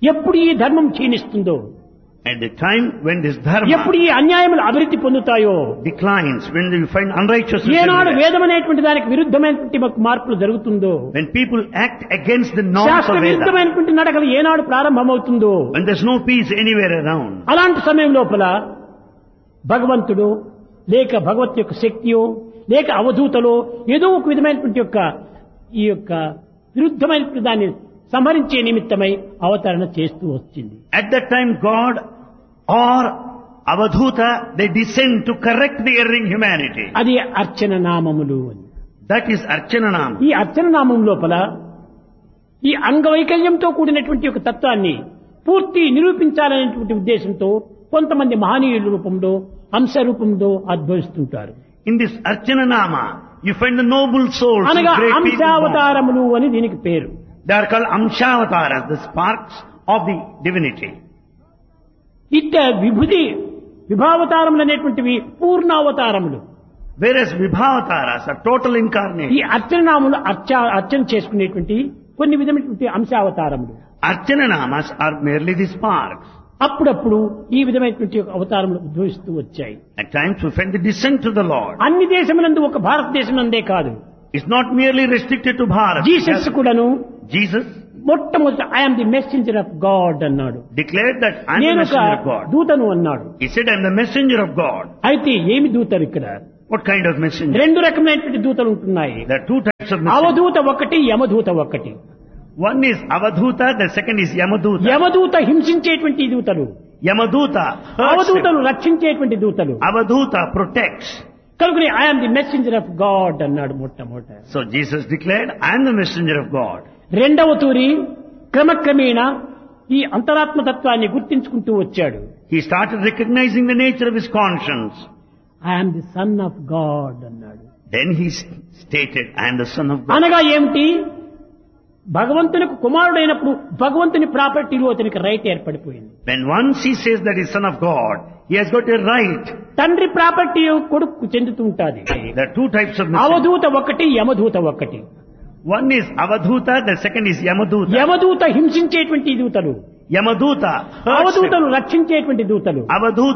ఎప్పుడు ఈ ధర్మం క్షీణిస్తుందో At the time when this dharma ఎప్పుడు ఈ అన్యాయములు అభివృద్ధి పొందుతాయో declines, when you find unrighteousness ఏనాడు everywhere, వేదం అనేటువంటి దానికి విరుద్ధమైనటువంటి మార్పులు జరుగుతుందో when people act against the norms శాస్త్ర of Veda, విరుద్ధమైనటువంటి నడకలు ఏనాడు ప్రారంభమవుతుందో when there's no peace anywhere around, అలాంటి సమయం లోపల భగవంతుడు లేక భగవత్ యొక్క శక్తియో లేక అవధూతలో ఏదో ఒక విధమైనటువంటి యొక్క ఈ యొక్క విరుద్ధమైనటువంటి దాన్ని సంహరించే నిమిత్తమై అవతరణ చేస్తూ వచ్చింది at that time God or Avadhuta, they descend to correct the erring humanity. అది అర్చన నామములు అని That is Archananam. ఈ అర్చన నామం లోపల ఈ అంగవైకల్యంతో కూడినటువంటి ఒక తత్వాన్ని పూర్తి నిరూపించాలనేటువంటి ఉద్దేశంతో కొంతమంది మహనీయుల రూపంలో అంశ రూపంలో ఉద్భవిస్తుంటారు In this Archananama, you find the noble souls, the అనగా great people. born. అంశావతారములు అని దీనికి పేరు They are called Amshavataras, the sparks of the divinity. ఇట్ట విభుది విభావతారములు అనేటువంటివి పూర్ణావతారములు Whereas Vibhavataras are total ఈ incarnate. అర్చనాములు అర్చ అర్చన చేసుకునేటువంటి కొన్ని విధమైనటువంటి అంశావతారములు Archananamas are merely the sparks. అప్పుడప్పుడు ఈ విధమైనటువంటి ఒక అవతారములు ఉద్భవిస్తూ వచ్చాయి At times we find the descent to the Lord. అన్ని దేశములందు ఒక భారతదేశం నందే కాదు It's not merely restricted to Bharat. Jesus కూడాను Jesus మొట్టమొదటి I'm the messenger of God అన్నాడు declared that I'm the నేను ఒక messenger of God. దూతను అన్నాడు He said, I'm the messenger of God. అయితే ఏమి దూతలు ఇక్కడ What kind of messenger? రెండు రకమైనటువంటి దూతలు ఉంటున్నాయి There are two types of messengers. అవధూత ఒకటి యమదూత ఒకటి One is Avadhuta, the second is Yamaduta. యమదూత హింసించేటువంటి దూతలు Yamaduta hurts them. అవధూతలు రక్షించేటువంటి దూతలు Avadhuta protects. కనుక I'm the messenger of God అన్నాడు మొట్టమొదట So Jesus declared, I am the messenger of God. రెండవ తూరి క్రమక్రమేణా ఈ అంతరాత్మ తత్వాన్ని గుర్తించుకుంటూ వచ్చాడు He started recognizing the nature of his conscience. I'm the son of God అన్నాడు Then he s- stated, I am the son of God. అనగా ఏమిటి భగవంతునికి కుమారుడైనప్పుడు భగవంతుని ప్రాపర్టీలో అతనికి రైట్ ఏర్పడిపోయింది When once he says that he is son of God, he has got a right. తండ్రి property కొడుకు చెందుతూ ఉంటుంది There are two types of messengers. అవధూత ఒకటి యమదూత ఒకటి One is Avadhuta, the second is Yamaduta. యమదూత హింసించేటువంటి దూతలు Yamaduta hurts them. అవధూతలు రక్షించేటువంటి దూతలు Avadhuta